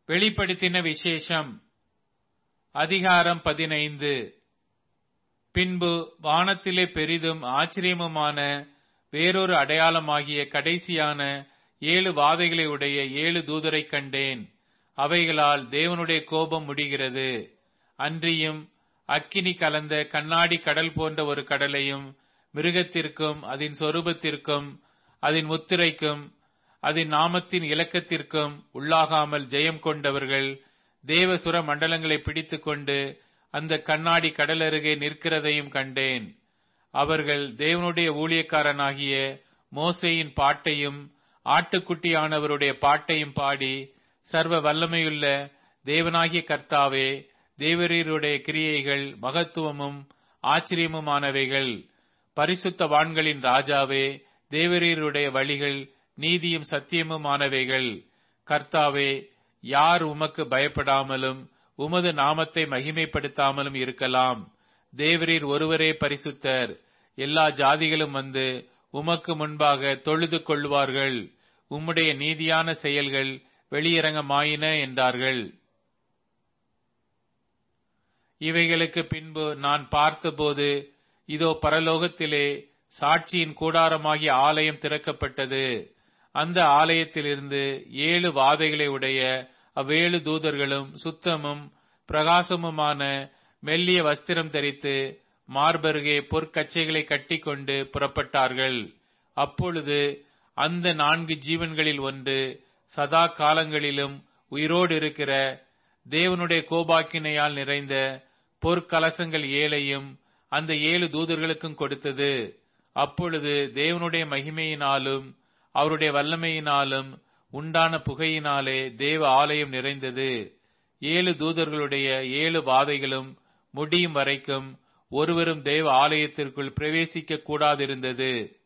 வெளிப்படுத்தின விசேஷம் அதிகாரம் பதினைந்து பின்பு வானத்திலே பெரிதும் ஆச்சரியமுமான வேறொரு அடையாளமாகிய கடைசியான ஏழு வாதைகளை உடைய ஏழு தூதரைக் கண்டேன் அவைகளால் தேவனுடைய கோபம் முடிகிறது அன்றியும் அக்கினி கலந்த கண்ணாடி கடல் போன்ற ஒரு கடலையும் மிருகத்திற்கும் அதன் சொரூபத்திற்கும் அதன் முத்திரைக்கும் அதன் நாமத்தின் இலக்கத்திற்கும் உள்ளாகாமல் ஜெயம் கொண்டவர்கள் தேவசுர மண்டலங்களை பிடித்துக் கொண்டு அந்த கண்ணாடி கடல் அருகே நிற்கிறதையும் கண்டேன் அவர்கள் தேவனுடைய ஊழியக்காரனாகிய மோசேயின் பாட்டையும் ஆட்டுக்குட்டியானவருடைய பாட்டையும் பாடி சர்வ வல்லமையுள்ள தேவனாகிய கர்த்தாவே தேவரீருடைய கிரியைகள் மகத்துவமும் ஆச்சரியமுமானவைகள் பரிசுத்தவான்களின் ராஜாவே தேவரீருடைய வழிகள் நீதியும் சத்தியமுமானவைகள் கர்த்தாவே யார் உமக்கு பயப்படாமலும் உமது நாமத்தை மகிமைப்படுத்தாமலும் இருக்கலாம் தேவரீர் ஒருவரே பரிசுத்தர் எல்லா ஜாதிகளும் வந்து உமக்கு முன்பாக தொழுது கொள்வார்கள் உம்முடைய நீதியான செயல்கள் வெளியரங்கமாயின என்றார்கள் இவைகளுக்கு பின்பு நான் பார்த்தபோது இதோ பரலோகத்திலே சாட்சியின் கூடாரமாகிய ஆலயம் திறக்கப்பட்டது அந்த ஆலயத்திலிருந்து ஏழு வாதைகளை உடைய அவ்வேழு தூதர்களும் சுத்தமும் பிரகாசமுமான மெல்லிய வஸ்திரம் தரித்து மார்பருகே பொற்கச்சைகளை கட்டிக்கொண்டு புறப்பட்டார்கள் அப்பொழுது அந்த நான்கு ஜீவன்களில் ஒன்று சதா காலங்களிலும் உயிரோடு இருக்கிற தேவனுடைய கோபாக்கினையால் நிறைந்த பொற்கலசங்கள் ஏழையும் அந்த ஏழு தூதர்களுக்கும் கொடுத்தது அப்பொழுது தேவனுடைய மகிமையினாலும் அவருடைய வல்லமையினாலும் உண்டான புகையினாலே தேவ ஆலயம் நிறைந்தது ஏழு தூதர்களுடைய ஏழு வாதைகளும் முடியும் வரைக்கும் ஒருவரும் தேவ ஆலயத்திற்குள் பிரவேசிக்க கூடாதிருந்தது